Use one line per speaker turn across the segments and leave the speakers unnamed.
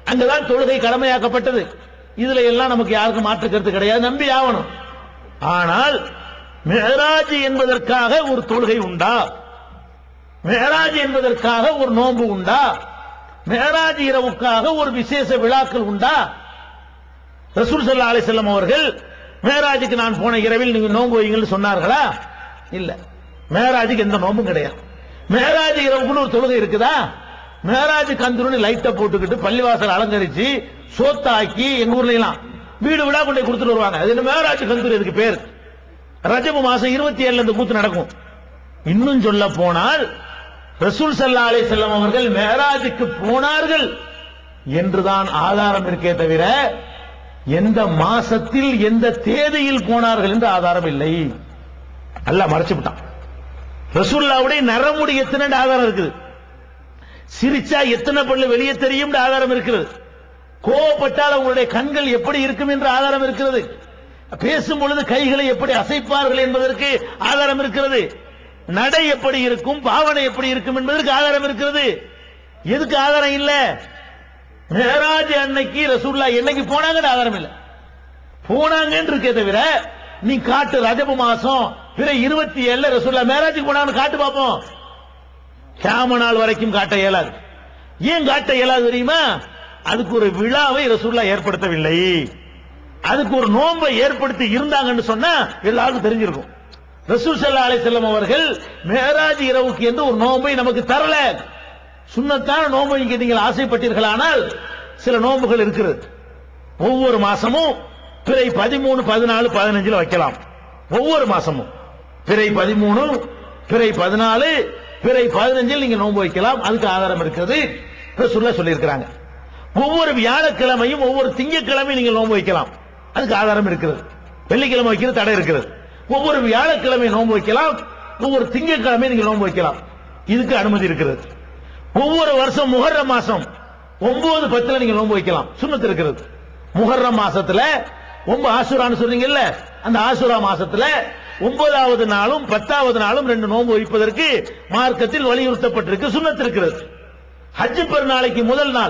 அங்கதான் தொழுகை கடமையாக்கப்பட்டது இதுல எல்லாம் நமக்கு யாருக்கும் மாற்று கருத்து கிடையாது நம்பி ஆகணும் ஆனால் மேராஜ் என்பதற்காக ஒரு தொழுகை உண்டா மேராஜ் என்பதற்காக ஒரு நோன்பு உண்டா மேராஜ் இரவுக்காக ஒரு விசேஷ விழாக்கள் உண்டா ரசூல் ஸல்லல்லாஹு அலைஹி வஸல்லம் அவர்கள் மேராஜுக்கு நான் போன இரவில் நீங்க நோன்பு வைங்கன்னு சொன்னார்களா இல்ல மேராஜுக்கு எந்த நோன்பும் கிடையாது மேராஜ் இரவுக்குன்னு ஒரு தொழுகை இருக்குதா மேராஜ் கந்துருன்னு லைட்டை போட்டுக்கிட்டு பள்ளிவாசல் அலங்கரிச்சு சோத்தாக்கி எங்க ஊர்ல எல்லாம் வீடு வீடா கொண்டு போய் கொடுத்துட்டு வருவாங்க அது என்ன மேராஜ் கந்தூர் இதுக்கு பேர் ரஜப மாசம் இருபத்தி ஏழுல இந்த கூத்து நடக்கும் இன்னும் சொல்ல போனால் ரசூல் ஸல்லல்லாஹு அலைஹி வஸல்லம் அவர்கள் மேராஜுக்கு போனார்கள் என்றுதான் ஆதாரம் இருக்கே தவிர எந்த மாசத்தில் எந்த தேதியில் போனார்கள் என்று ஆதாரம் இல்லை அல்லாஹ் மறைச்சு விட்டான் ரசூல்லாவுடைய நரமுடி எத்தனை ஆதாரம் இருக்குது சிரிச்சா எத்தனை பல்லு வெளியே தெரியும் ஆதாரம் இருக்கிறது கோவப்பட்டால் அவங்களுடைய கண்கள் எப்படி இருக்கும் என்ற ஆதாரம் இருக்கிறது பேசும் பொழுது கைகளை எப்படி அசைப்பார்கள் என்பதற்கு ஆதாரம் இருக்கிறது நடை எப்படி இருக்கும் பாவனை எப்படி இருக்கும் என்பதற்கு ஆதாரம் இருக்கிறது எதுக்கு ஆதாரம் இல்ல மேராஜ் அன்னைக்கு ரசூல்லா என்னைக்கு போனாங்கன்னு ஆதாரம் இல்ல போனாங்கன்னு இருக்கே தவிர நீ காட்டு ரஜபு மாசம் பிற இருபத்தி ஏழுல ரசூல்லா மேராஜுக்கு போனாங்கன்னு காட்டு பார்ப்போம் கியாம நாள் வரைக்கும் காட்ட இயலாது ஏன் காட்ட இயலாது தெரியுமா அதுக்கு ஒரு விழாவை ரசூல்லா ஏற்படுத்தவில்லை அதுக்கு ஒரு நோன்பை ஏற்படுத்தி இருந்தாங்கன்னு சொன்னா எல்லாருக்கும் தெரிஞ்சிருக்கும் ரசூல் ஸல்லல்லாஹு அலைஹி வஸல்லம் அவர்கள் மேராஜ் இரவுக்கு என்று ஒரு நோன்பை நமக்கு தரல சுன்னத்தான நோன்பை இங்கே நீங்கள் ஆசைப்பட்டீர்களானால் சில நோன்புகள் இருக்கிறது ஒவ்வொரு மாசமும் பிறை பதிமூணு பதினாலு பதினஞ்சுல வைக்கலாம் ஒவ்வொரு மாசமும் பிறை பதிமூணு பிறை பதினாலு பிறை பதினஞ்சில் நீங்க நோன்பு வைக்கலாம் அதுக்கு ஆதாரம் இருக்கிறது ரசூல்லா சொல்லியிருக்கிறாங்க ஒவ்வொரு வியாழக்கிழமையும் ஒவ்வொரு திங்கட்கிழமையும் நீங்கள் நோன்பு வைக்கலாம் அதுக்கு ஆதாரம் இருக்கிறது வெள்ளிக்கிழமை வைக்கிறது தடை இருக்கிறது ஒவ்வொரு வியாழக்கிழமை நோன்பு வைக்கலாம் ஒவ்வொரு திங்கட்கிழமை நீங்க நோன்பு வைக்கலாம் இதுக்கு அனுமதி இருக்கிறது ஒவ்வொரு வருஷம் முஹர்ரம் மாசம் ஒன்பது பத்துல நீங்க நோன்பு வைக்கலாம் சுண்ணத்து இருக்கிறது முஹர்ரம் மாசத்துல ஒன்பது ஆசுரான்னு சொன்னீங்கல்ல அந்த ஆசுரா மாசத்துல ஒன்பதாவது நாளும் பத்தாவது நாளும் ரெண்டு நோன்பு வைப்பதற்கு மார்க்கத்தில் வலியுறுத்தப்பட்டிருக்கு சுண்ணத்து இருக்கிறது ஹஜ்ஜு பெருநாளைக்கு முதல் நாள்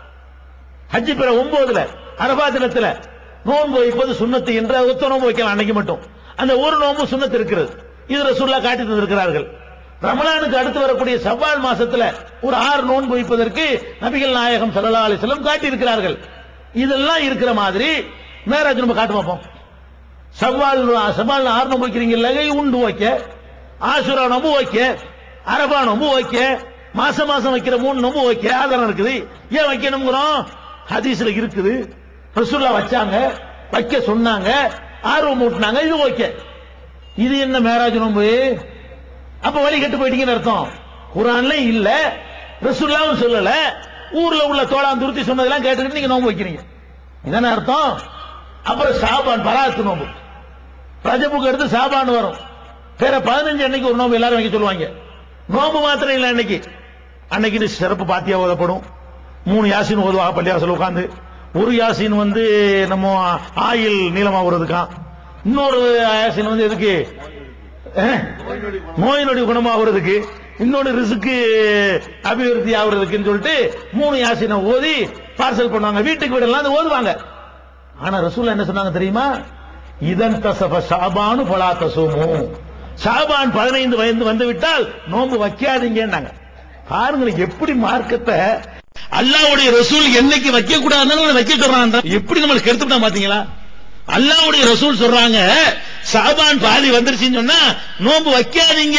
ஹஜ்ஜு பெற ஒன்பதுல அரபா தினத்துல நோன்பு வைப்பது சுண்ணத்து என்ற ஒத்த நோன்பு வைக்கலாம் அன்னைக்கு மட்டும் அந்த ஒரு நோன்பு சுண்ணத்து இருக்கிறது இது ரசூல்லா காட்டி தந்திருக்கிறார்கள் ரமலானுக்கு அடுத்து வரக்கூடிய சவ்வால் மாசத்துல ஒரு ஆறு நோன்பு வைப்பதற்கு நபிகள் நாயகம் ஸல்லல்லாஹு அலைஹி வஸல்லம் காட்டி இருக்கிறார்கள் இதெல்லாம் இருக்கிற மாதிரி மேராஜ் நம்ம காட்டு பார்ப்போம் சவ்வால் சவ்வால் ஆறு நோன்பு வைக்கிறீங்கல்ல உண்டு வைக்க ஆசுரா நோன்பு வைக்க அரபா நோன்பு வைக்க மாசம் மாசம் வைக்கிற மூணு நோன்பு வைக்க ஆதாரம் இருக்குது ஏன் வைக்கணுங்கிறோம் ஹதீஸ்ல இருக்குது ரசூல்லா வச்சாங்க வைக்க சொன்னாங்க ஆர்வம் ஊட்டினாங்க இது ஓகே இது என்ன மேராஜ் நோன்பு அப்ப வழி கெட்டு போயிட்டீங்கன்னு அர்த்தம் குரான்ல இல்ல ரசூல்லாவும் சொல்லல ஊர்ல உள்ள தோளான் துருத்தி சொன்னதெல்லாம் கேட்டுக்கிட்டு நீங்க நோன்பு வைக்கிறீங்க இதானே அர்த்தம் அப்புறம் சாபான் பராத்து நோன்பு ரஜபுக்கு அடுத்து சாபான் வரும் வேற பதினஞ்சு அன்னைக்கு ஒரு நோன்பு எல்லாரும் வைக்க சொல்லுவாங்க நோன்பு மாத்திரம் இல்ல அன்னைக்கு அன்னைக்கு இது சிறப்பு பாத்தியா ஓதப்படும் மூணு யாசின் ஓதுவாங்க பள்ளியாசல் உட்காந்து ஒரு யாசின் வந்து நம்ம ஆயில் நீளமாகிறதுக்கான் இன்னொரு யாசின் வந்து எதுக்கு அஹ், நோய் நொடி குணமாகிறதுக்கு இன்னொரு ரிசுக்கு அபிவிருத்தி ஆகுறதுக்குன்னு சொல்லிட்டு மூணு யாசினை ஓதி பார்சல் பண்ணுவாங்க வீட்டுக்கு விடலாம் அது ஓதுவாங்க ஆனா ரசூல் என்ன சொன்னாங்க தெரியுமா இதன் தசப ஷாபானு பலா தசுமு ஷாபான் பதினைந்து வயது வந்து விட்டால் நோன்பு வைக்காதீங்கன்னாங்க பாருங்க எப்படி மார்க்கத்தை அல்லாவுடைய ரசூல் என்னைக்கு வைக்க கூடாதுன்னு வைக்க சொல்றாங்க எப்படி நம்மளுக்கு கெடுத்துட்டா பாத்தீங்களா அல்லாவுடைய ரசூல் சொல்றாங்க ஷாபான் பாதி வந்துருச்சுன்னு சொன்னா நோன்பு வைக்காதீங்க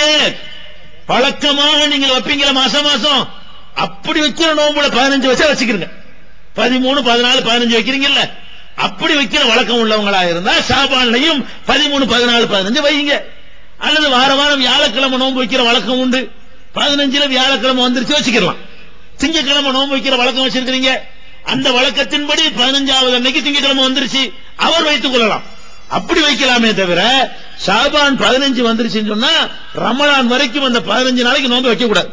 பழக்கமாக நீங்கள் வைப்பீங்களா மாசம் மாசம் அப்படி வைக்கிற நோன்புல பதினஞ்சு வச்சா வச்சுக்கிறீங்க பதிமூணு பதினாலு பதினஞ்சு வைக்கிறீங்கல்ல அப்படி வைக்கிற வழக்கம் உள்ளவங்களா இருந்தா ஷாபான்லையும் பதிமூணு பதினாலு பதினஞ்சு வைங்க அல்லது வார வாரம் வியாழக்கிழமை நோன்பு வைக்கிற வழக்கம் உண்டு பதினஞ்சுல வியாழக்கிழமை வந்துருச்சு வச்சுக்கலாம் திங்கக்கிழமை நோன்பு வைக்கிற வழக்கம் வச்சிருக்கிறீங்க அந்த வழக்கத்தின்படி பதினஞ்சாவது அன்னைக்கு திங்கக்கிழமை வந்துருச்சு அவர் வைத்துக் கொள்ளலாம் அப்படி வைக்கலாமே தவிர ஷாபான் பதினஞ்சு வந்துருச்சுன்னு சொன்னா ரமலான் வரைக்கும் அந்த பதினஞ்சு நாளைக்கு நோன்பு வைக்க கூடாது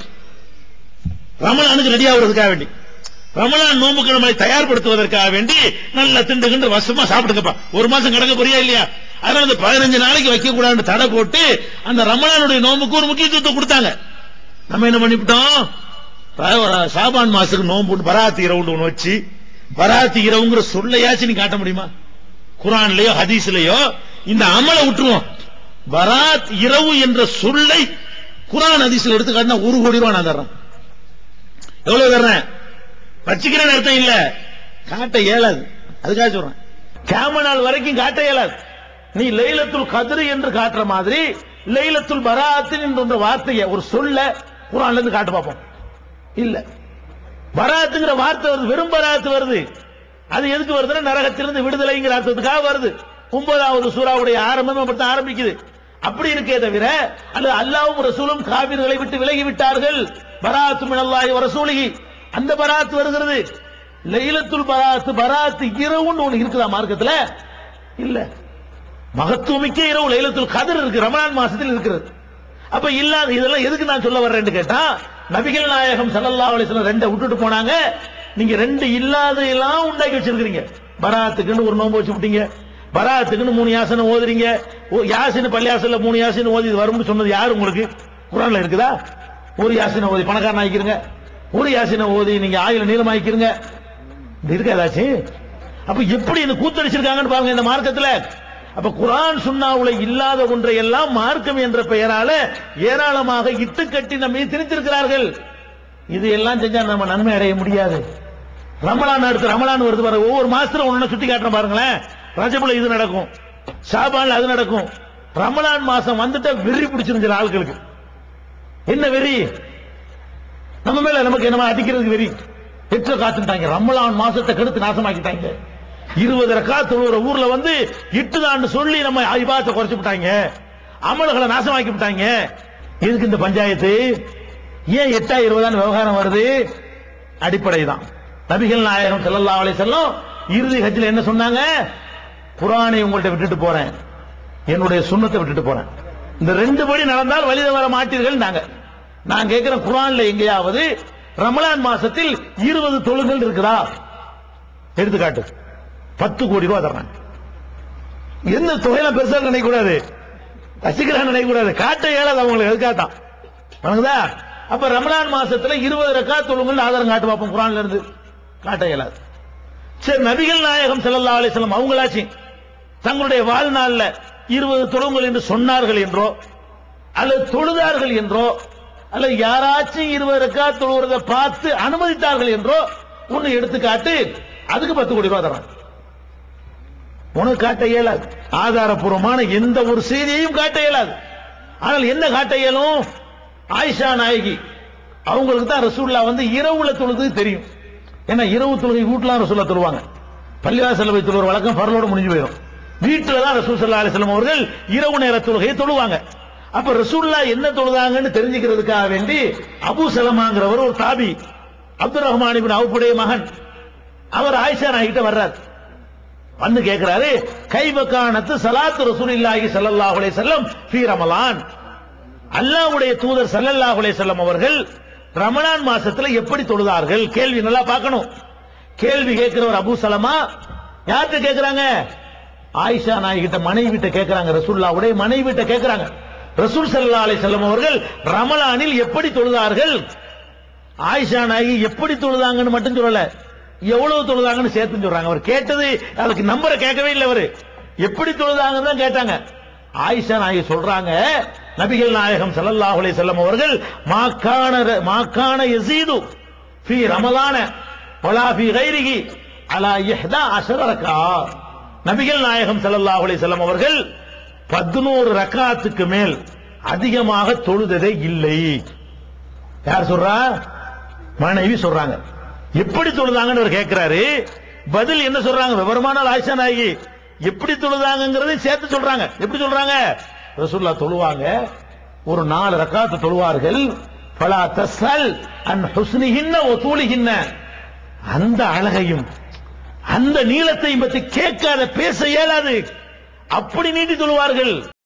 ரமலானுக்கு ரெடி ஆகுறதுக்காக வேண்டி ரமலான் நோம்புக்கு நம்மளை தயார்படுத்துவதற்காக வேண்டி நல்ல திண்டு கிண்டு வசமா சாப்பிட்டுக்கப்பா ஒரு மாசம் கிடக்க போறியா இல்லையா அதனால அந்த பதினஞ்சு நாளைக்கு வைக்க கூடாதுன்னு தடை போட்டு அந்த ரமலானுடைய நோம்புக்கு ஒரு முக்கியத்துவத்தை கொடுத்தாங்க நம்ம என்ன பண்ணிவிட்டோம் சாபான் மாசத்துக்கு நோம்பு பராத்தி ரவுண்டு ஒன்று வச்சு பராத் இரவுங்கிற சொல்லையாச்சும் நீ காட்ட முடியுமா குரான்லயோ ஹதீஸ்லயோ இந்த அமலை விட்டுருவோம் பராத் இரவு என்ற சொல்லை குரான் ஹதீஸ்ல எடுத்து காட்டினா ஒரு கோடி ரூபாய் நான் தர்றேன் எவ்வளவு தர்றேன் வச்சுக்கிறேன்னு அர்த்தம் இல்ல காட்ட இயலாது அதுக்காக சொல்றேன் கேம நாள் வரைக்கும் காட்ட இயலாது நீ லைலத்துல் கதிர் என்று காட்டுற மாதிரி லைலத்துல் பராத்தின் என்ற வார்த்தையை ஒரு சொல்ல குரான்ல இருந்து காட்டு பார்ப்போம் இல்ல பராத்துங்கிற வார்த்தை வருது வெறும் பராத்து வருது அது எதுக்கு வருதுன்னா நரகத்திலிருந்து விடுதலைங்கிற அர்த்தத்துக்காக வருது ஒன்பதாவது சூறாவுடைய ஆரம்பம் அப்படித்தான் ஆரம்பிக்குது அப்படி இருக்கே தவிர அல்ல அல்லாவும் ரசூலும் காவிர்களை விட்டு விலகி விட்டார்கள் பராத்து மினல்லாஹி வரசூலிகி அந்த பராத்து வருகிறது லைலத்துல் பராத்து பராத்து இரவுன்னு ஒண்ணு இருக்குதா மார்க்கத்துல இல்ல மகத்துவமிக்க இரவு லைலத்துல் கதிர் இருக்கு ரமலான் மாசத்தில் இருக்கிறது அப்ப இல்லாத இதெல்லாம் எதுக்கு நான் சொல்ல வர்றேன்னு கேட்டா நபிகள் நாயகம் ஸல்லல்லாஹு அலைஹி வஸல்லம் ரெண்டை விட்டுட்டு போனாங்க நீங்க ரெண்டு இல்லாத எல்லாம் உண்டாக்கி வச்சிருக்கீங்க பராத்துக்குன்னு ஒரு நோன்பு வச்சு விட்டீங்க பராத்துக்குன்னு மூணு யாசனை ஓதுறீங்க ஓ, யாசின் பள்ளியாசல்ல மூணு யாசின் ஓதி இது வரும்னு சொன்னது யாரு உங்களுக்கு குரான்ல இருக்குதா ஒரு யாசினை ஓதி பணக்காரன் ஆக்கிருங்க ஒரு யாசினை ஓதி நீங்க ஆயுள நீளமாக்கிருங்க இது இருக்கா ஏதாச்சும் அப்ப எப்படி இந்த கூத்தடிச்சிருக்காங்கன்னு பாருங்க இந்த மார்க்கத்துல அப்ப குரான் சுன்னாவுல இல்லாத ஒன்றை எல்லாம் மார்க்கம் என்ற பெயரால ஏராளமாக இட்டு கட்டி நம்மை திணித்திருக்கிறார்கள் இது எல்லாம் செஞ்சா நம்ம நன்மை அடைய முடியாது ரமலான் அடுத்து ரமலான் வருது பாருங்க ஒவ்வொரு மாசத்துல ஒண்ணு சுட்டி காட்டுறேன் பாருங்களேன் ரஜபுல இது நடக்கும் ஷாபான்ல அது நடக்கும் ரமலான் மாசம் வந்துட்டா வெறி பிடிச்சிருந்துச்சு ஆட்களுக்கு என்ன வெறி நம்ம மேல நமக்கு என்னமா அடிக்கிறதுக்கு வெறி பெற்ற காத்துட்டாங்க ரமலான் மாசத்தை கெடுத்து நாசமாக்கிட்டாங்க இருபது ரக்கா தொழுகிற ஊர்ல வந்து இட்டுதான்னு சொல்லி நம்ம ஐபாத்தை குறைச்சு விட்டாங்க அமல்களை நாசமாக்கி விட்டாங்க எதுக்கு இந்த பஞ்சாயத்து ஏன் எட்டா இருபதான்னு விவகாரம் வருது அடிப்படை தான் நபிகள் நாயகம் ஸல்லல்லாஹு அலைஹி வஸல்லம் இறுதி ஹஜ்ல என்ன சொன்னாங்க குர்ஆனை உங்கள்ட்ட விட்டுட்டு போறேன் என்னுடைய சுண்ணத்தை விட்டுட்டு போறேன் இந்த ரெண்டு படி நடந்தால் வழி வர மாட்டீர்கள் நாங்க நான் கேட்கிறேன் குர்ஆன்ல எங்கேயாவது ரமலான் மாசத்தில் இருபது தொழுகள் இருக்குதா எடுத்துக்காட்டு பத்து கோடி ரூபாய் தர்றேன் எந்த தொகையெல்லாம் பெருசா நினைக்க கூடாது ரசிக்கிறான்னு நினைக்க கூடாது காட்ட இயலாது அவங்களுக்கு எதுக்காக தான் வணங்குதா அப்ப ரமலான் மாசத்துல இருபது ரக்கா தொழுங்கள் ஆதாரம் காட்டு பார்ப்போம் குரான்ல இருந்து காட்ட இயலாது சரி நபிகள் நாயகம் ஸல்லல்லாஹு அலைஹி வஸல்லம் அவங்களாச்சு தங்களுடைய வாழ்நாள்ல இருபது தொழுங்கள் என்று சொன்னார்கள் என்றோ அல்லது தொழுதார்கள் என்றோ அல்லது யாராச்சும் இருபது ரக்கா தொழுகிறத பார்த்து அனுமதித்தார்கள் என்றோ ஒன்னு எடுத்துக்காட்டு அதுக்கு பத்து கோடி ரூபாய் தரான் உனக்கு காட்ட இயலாது ஆதாரபூர்வமான எந்த ஒரு செய்தியையும் காட்ட இயலாது ஆனால் என்ன காட்ட இயலும் ஆயிஷா நாயகி அவங்களுக்கு தான் ரசூல்லா வந்து இரவுல தொழுது தெரியும் ஏன்னா இரவு தொழுகை வீட்டுல ரசூல்லா தொழுவாங்க பள்ளிவாசல்ல போய் தொழுகிற வழக்கம் பரலோடு முடிஞ்சு போயிடும் வீட்டுல தான் ரசூல் ஸல்லல்லாஹு அலைஹி வஸல்லம் அவர்கள் இரவு நேர தொழுகையை தொழுவாங்க அப்ப ரசூல்லா என்ன தொழுதாங்கன்னு தெரிஞ்சுக்கிறதுக்காக வேண்டி அபூ சலமாங்கிறவர் ஒரு தாபி அப்துல் ரஹ்மான் இப்னு அவுஃபுடைய மகன் அவர் ஆயிஷா நாய்கிட்ட வர்றார் வந்து கேட்கிறாரு கைவக்கானத்து சலாத்து ரசூலில்லாஹி ஸல்லல்லாஹு அலைஹி வஸல்லம் ஃபீ ரமலான் அல்லாஹ்வுடைய தூதர் ஸல்லல்லாஹு அலைஹி வஸல்லம் அவர்கள் ரமலான் மாசத்துல எப்படி தொழுதார்கள் கேள்வி நல்லா பார்க்கணும் கேள்வி கேட்கிறவர் அபூ சலமா யார்கிட்ட கேட்கிறாங்க ஆயிஷா நாயகிட்ட மனைவி கிட்ட கேட்கிறாங்க ரசூல்லாவுடைய மனைவி கிட்ட கேட்கிறாங்க ரசூல் ஸல்லல்லாஹு அலைஹி வஸல்லம் அவர்கள் ரமலானில் எப்படி தொழுதார்கள் ஆயிஷா நாயகி எப்படி தொழுதாங்கன்னு மட்டும் சொல்லல எவ்வளவு தொழுதாங்கன்னு சேர்த்து சொல்றாங்க அவர் கேட்டது அதுக்கு நம்பரை கேட்கவே இல்லை அவரு எப்படி தொழுதாங்கன்னு தான் கேட்டாங்க ஆயிஷா நாயகி சொல்றாங்க நபிகள் நாயகம் ஸல்லல்லாஹு அலைஹி வஸல்லம் அவர்கள் மாக்கான மாக்கான யஸீது ஃபீ ரமலான வலா ஃபீ கைரிஹி அலா இஹ்தா அஷர ரக்கா நபிகள் நாயகம் ஸல்லல்லாஹு அலைஹி வஸல்லம் அவர்கள் 11 ரக்காத்துக்கு மேல் அதிகமாக தொழுததே இல்லை யார் சொல்றா மனைவி சொல்றாங்க எப்படி தொழுதாங்கன்னு அவர் கேட்கிறாரு பதில் என்ன சொல்றாங்க விவரமான ஆயிஷா நாயகி எப்படி தொழுதாங்கிறதையும் சேர்த்து சொல்றாங்க எப்படி சொல்றாங்க ரசூல்லா தொழுவாங்க ஒரு நாலு ரக்காத்து தொழுவார்கள் பலா தஸ்ஸல் அன் ஹுஸ்னிஹின்ன ஒ தூளிஹின்ன அந்த அழகையும் அந்த நீளத்தையும் பற்றி கேட்காத பேச இயலாது அப்படி நீட்டி தொழுவார்கள்